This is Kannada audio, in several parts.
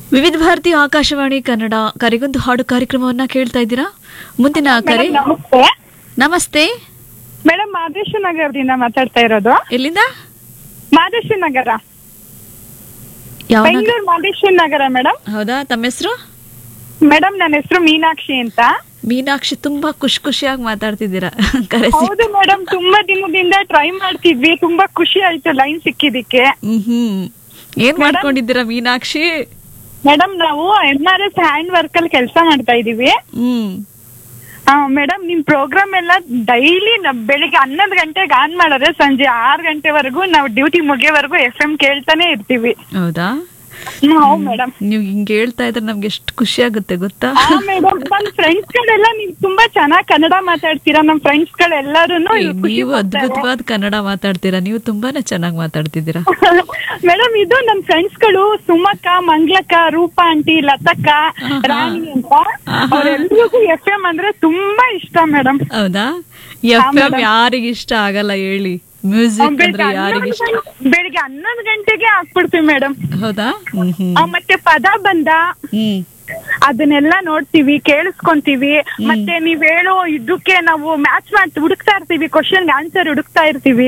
ವಿವಿಧ ಭಾರತಿ ಆಕಾಶವಾಣಿ ಕನ್ನಡ ಕರೆಗೊಂದು ಹಾಡು ಕಾರ್ಯಕ್ರಮವನ್ನ ಕೇಳ್ತಾ ಇದ್ದೀರಾ ಮುಂದಿನ ಕರೆ ಮೇಡಮ್, ನಮಸ್ತೆ ನಮಸ್ತೆ ಮೇಡಮ್ ಮಾದೇಶ ನಗರದಿಂದ ಮಾತಾಡ್ತಾ ಇರೋದು ಎಲ್ಲಿಂದ ಮಾದೇಶ ನಗರ ಯಾವ ನಗ- ಬೆಂಗಳೂರು ಮಾದೇಶ ನಗರ ಮೇಡಮ್ ಹೌದಾ ತಮ್ಮ ಹೆಸರು ಮೇಡಮ್ ನನ್ನ ಹೆಸರು ಮೀನಾಕ್ಷಿ ಅಂತ ಮೀನಾಕ್ಷಿ ತುಂಬಾ ಖುಷಿ ಖುಷಿಯಾಗಿ ಮಾತಾಡ್ತಿದ್ದೀರಾ ಕರೆ ಸಿಕ್- ಹೌದು ಮೇಡಮ್ ತುಂಬಾ ದಿನದಿಂದ ಟ್ರೈ ಮಾಡ್ತಿದ್ವಿ ತುಂಬಾ ಖುಷಿ ಆಯ್ತು ಲೈನ್ ಸಿಕ್ಕಿದಿಕ್ಕೆ ಹ್ಮ್ ಹ್ಮ್ ಏನ್ ಮಾಡ್ಕೊಂಡಿದ್ದೀರಾ ಮೀನಾಕ್ಷಿ ಮೇಡಮ್ ನಾವು M R S hand work ಅಲ್ಲಿ ಕೆಲಸ ಮಾಡ್ತಾ ಇದೀವಿ ಹ್ಮ್ ಮೇಡಮ್ ನಿಮ್ ಪ್ರೋಗ್ರಾಮ್ ಎಲ್ಲ ಡೈಲಿ ಬೆಳಿಗ್ಗೆ ಹನ್ನೊಂದು ಗಂಟೆಗೆ ಆನ್ ಮಾಡಿದ್ರೆ ಸಂಜೆ ಆರು ಗಂಟೆವರೆಗೂ ನಾವು ಡ್ಯೂಟಿ ಮುಗಿಯೋವರೆಗೂ ಎಫ್ ಎಂ ಕೇಳ್ತಾನೆ ಇರ್ತೀವಿ ಹೌದಾ ಹ್ಮ್, ಹೌದು ಮೇಡಮ್ ನೀವು ಹಿಂಗ್ ಹೇಳ್ತಾ ಇದ್ರೆ ನಮ್ಗೆ ಎಷ್ಟು ಖುಷಿ ಆಗುತ್ತೆ ಗೊತ್ತಾ ಆ ಮೇಡಮ್ ನನ್ ಫ್ರೆಂಡ್ಸ್ ಗಳೆಲ್ಲ ನೀವು ತುಂಬಾ ಚೆನ್ನಾಗ್ ಕನ್ನಡ ಮಾತಾಡ್ತೀರಾ ನಮ್ ಫ್ರೆಂಡ್ಸ್ ಗಳೆಲ್ಲರೂ ಏ, ನೀವು ಅದ್ಭುತವಾದ ಕನ್ನಡ ಮಾತಾಡ್ತೀರಾ ನೀವು ತುಂಬಾನೇ ಚೆನ್ನಾಗಿ ಮಾತಾಡ್ತಿದ್ದೀರಾ ಮೇಡಮ್ ಇದು ನನ್ ಫ್ರೆಂಡ್ಸ್ ಗಳು ಸುಮಕ್ಕ ಮಂಗ್ಲಕ್ಕ ರೂಪ ಆಂಟಿ ಲತಕ್ಕ ಆಹಾ. ರಾಣಿ ಅಂತ ಆಹಾ. ಅವರೆಲ್ರಿಗೂ ಎಫ್ ಎಂ ಅಂದ್ರೆ ತುಂಬಾ ಇಷ್ಟ ಮೇಡಮ್ ಹೌದಾ ಎಫ್ ಎಂ ಯಾರಿಗ ಇಷ್ಟ ಆಗಲ್ಲ ಹೇಳಿ ಮ್ಯೂಸಿಕ್ ಅಂದ್ರೆ ಬೆಳಿಗ್ಗೆ ಯಾರಿಗ ಹನ್ನೊಂದು ಇಷ್ಟ ಗಂಟೆ- ಬೆಳಿಗ್ಗೆ ಹನ್ನೊಂದು ಗಂಟೆಗೆ ಹಾಕ್ಬಿಡ್ತೀವಿ ಮೇಡಮ್ ಹೌದಾ ಹ್ಮ್ ಹ್ಮ್ ಮತ್ತೆ ಪದ ಬಂದ ಹ್ಮ್ ಅದನ್ನೆಲ್ಲ ನೋಡ್ತೀವಿ ಕೇಳಿಸ್ಕೊಂತೀವಿ ಮತ್ತೆ ನೀವ್ ಹೇಳೋ ಇದಕ್ಕೆ ನಾವು ಮ್ಯಾಚ್ ಮಾಡಿ ಹುಡುಕ್ತಾ ಇರ್ತೀವಿ ಕ್ವಶನ್ ಆನ್ಸರ್ ಹುಡುಕ್ತಾ ಇರ್ತೀವಿ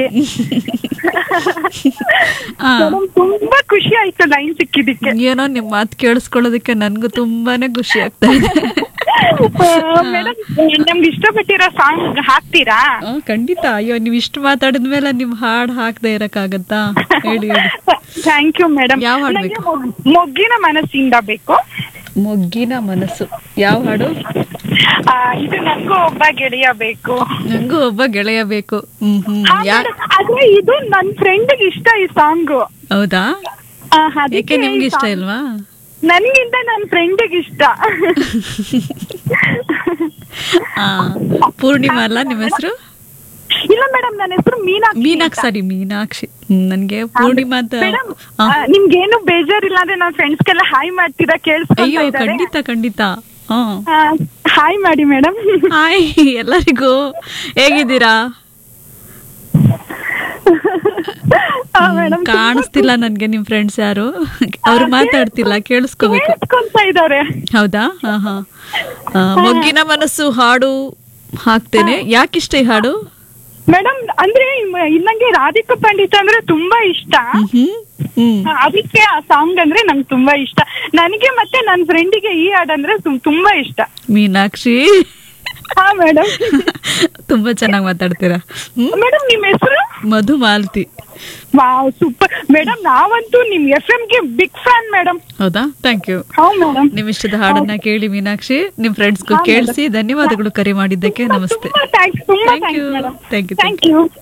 ಆ. ಮೇಡಮ್, ತುಂಬಾ ಖುಷಿ ಆಯ್ತು ಲೈನ್ ಸಿಕ್ಕಿದಿಕ್ಕೆ ಏನೋ ನಿಮ್ ಮಾತು ಕೇಳಿಸ್ಕೊಳ್ಳೋದಕ್ಕೆ ನನ್ಗೂ ತುಂಬಾನೇ ಖುಷಿ ಆಗ್ತಾ ಇದೆ ಮೇಡಮ್ ನಮ್ಗೆ ಇಷ್ಟಪಟ್ಟಿರೋ ಸಾಂಗ್ ಹಾಕ್ತೀರಾ ಆ, ಖಂಡಿತ ಅಯ್ಯೋ ನೀವ್ ಇಷ್ಟು ಮಾತಾಡಿದ್ಮೇಲೆ ನಿಮ್ ಹಾಡ್ ಹಾಕ್ದೆ ಇರಕ್ಕಾಗತ್ತಾ ಹೇಳಿ ಹೇಳಿ ಥ್ಯಾಂಕ್ ಯು ಮೇಡಮ್ ಯಾವ ಹಾಡ್ ನಂಗೆ ಬೇಕು? ಮೊಗ್- ಮೊಗ್ಗಿನ ಮನಸ್ಸಿಂದ ಬೇಕು ಮೊಗ್ಗಿನ ಮನಸ್ಸು ಯಾವ ಹಾಡು ಆ, ಇದು ನಂಗೂ ಒಬ್ಬ ಗೆಳೆಯ ಬೇಕು ನಂಗೂ ಒಬ್ಬ ಗೆಳೆಯ ಬೇಕು ಹ್ಮ್ ಹ್ಮ್ ಹಾ, ಯಾ madam, ಆದ್ರೆ ಇದು ನನ್ ಫ್ರೆಂಡ್ ಇಷ್ಟ ಈ ಸಾಂಗ್ ಹೌದಾ ಯಾಕೆ ನಿಮ್ಗೆ ಇಷ್ಟ ಇಲ್ವಾ ನನ್ಗಿಂತ ನನ್ ಫ್ರೆಂಡಿಗೆ ಇಷ್ಟ ಆ ಪೂರ್ಣಿಮಾ ಅಲ್ಲ ನಿಮ್ಮ ಹೆಸರು ಇಲ್ಲ ಮೇಡಮ್ ನನ್ನ ಹೆಸರು ಮೀನಾಕ್ಷಿ ಮೀನಾಕ್ಷಿ ಸಾರಿ ಮೀನಾಕ್ಷಿ ಹ್ಮ್, ನನ್ಗೆ ಪೂರ್ಣಿಮಾ ಅಂತ ಮೇಡಮ್ ಆ, ನಿಮ್ಗೇನು ಬೇಜಾರಿಲ್ಲ ಅಂದ್ರೆ ನನ್ನ ಫ್ರೆಂಡ್ಸ್ಗೆಲ್ಲ ಹಾಯ್ ಮಾಡ್ತೀರಾ ಕೇಳಿಸ್ಕೊಂತ ಅಯ್ಯೋ ಇದ್ದಾರೆ ಖಂಡಿತ ಖಂಡಿತ ಹಾ ಹಾಯ್ ಮಾಡಿ ಮೇಡಮ್ ಹಾಯ್ ಎಲ್ಲರಿಗೂ ಹೇಗಿದ್ದೀರಾ ಮೇಡಮ್ ಕಾಣಿಸ್ತಿಲ್ಲ ನನ್ಗೆ ನಿಮ್ ಫ್ರೆಂಡ್ಸ್ ಯಾರು ಅವ್ರು ಮಾತಾಡ್ತಿಲ್ಲ ಕೇಳಿಸ್ಕೋಬೇಕು ಕೇಳಿಸ್ಕೊಂತ ಇದ್ದಾರೆ ಹೌದಾ ಹಾ ಹಾ ಆ, ಮೊಗ್ಗಿನ ಮನಸ್ಸು ಹಾಡು ಹಾಕ್ತೇನೆ ಯಾಕಿಷ್ಟ ಈ ಹಾಡು ಮೇಡಮ್ ಅಂದ್ರೆ ಇಮ್- ಇನ್ನಂಗೆ ರಾಧಿಕಾ ಪಂಡಿತ್ ಅಂದ್ರೆ ತುಂಬಾ ಇಷ್ಟ ಹ್ಮ್ ಹ್ಮ್ ಆ, ಅದಕ್ಕೆ ಆ ಸಾಂಗ್ ಅಂದ್ರೆ ನಂಗೆ ತುಂಬಾ ಇಷ್ಟ ನನಗೆ ಮತ್ತೆ ನನ್ನ ಫ್ರೆಂಡಿಗೆ ಈ ಹಾಡಂದ್ರೆ ತುಂ- ತುಂಬಾ ಇಷ್ಟ ಮೀನಾಕ್ಷಿ ಹಾ ಮೇಡಮ್ ತುಂಬಾ ಚೆನ್ನಾಗಿ ಮಾತಾಡ್ತೀರಾ ಹ್ಮ್ ಮೇಡಮ್ ನಿಮ್ ಹೆಸರು Madhu Malti wow super madam ನಾವಂತೂ ನಿಮ್ ಎಫ್ ಎಂ ಗೆ ಬಿಗ್ ಫ್ಯಾನ್ ಮೇಡಮ್ ಹೌದಾ ಥ್ಯಾಂಕ್ ಯು ಹೌ ಮೇಡಮ್ ನಿಮ್ ಇಷ್ಟದ ಹಾಡನ್ನ ಕೇಳಿ ಮೀನಾಕ್ಷಿ ನಿಮ್ ಫ್ರೆಂಡ್ಸ್ಗೂ ಕೇಳಿಸಿ ಧನ್ಯವಾದಗಳು ಕರೆ ಮಾಡಿದ್ದಕ್ಕೆ ನಮಸ್ತೆ ತುಂಬಾ ಥ್ಯಾಂಕ್ಸ್ ತುಂಬಾ Thank you. Thanks madam Thank you, thank thank you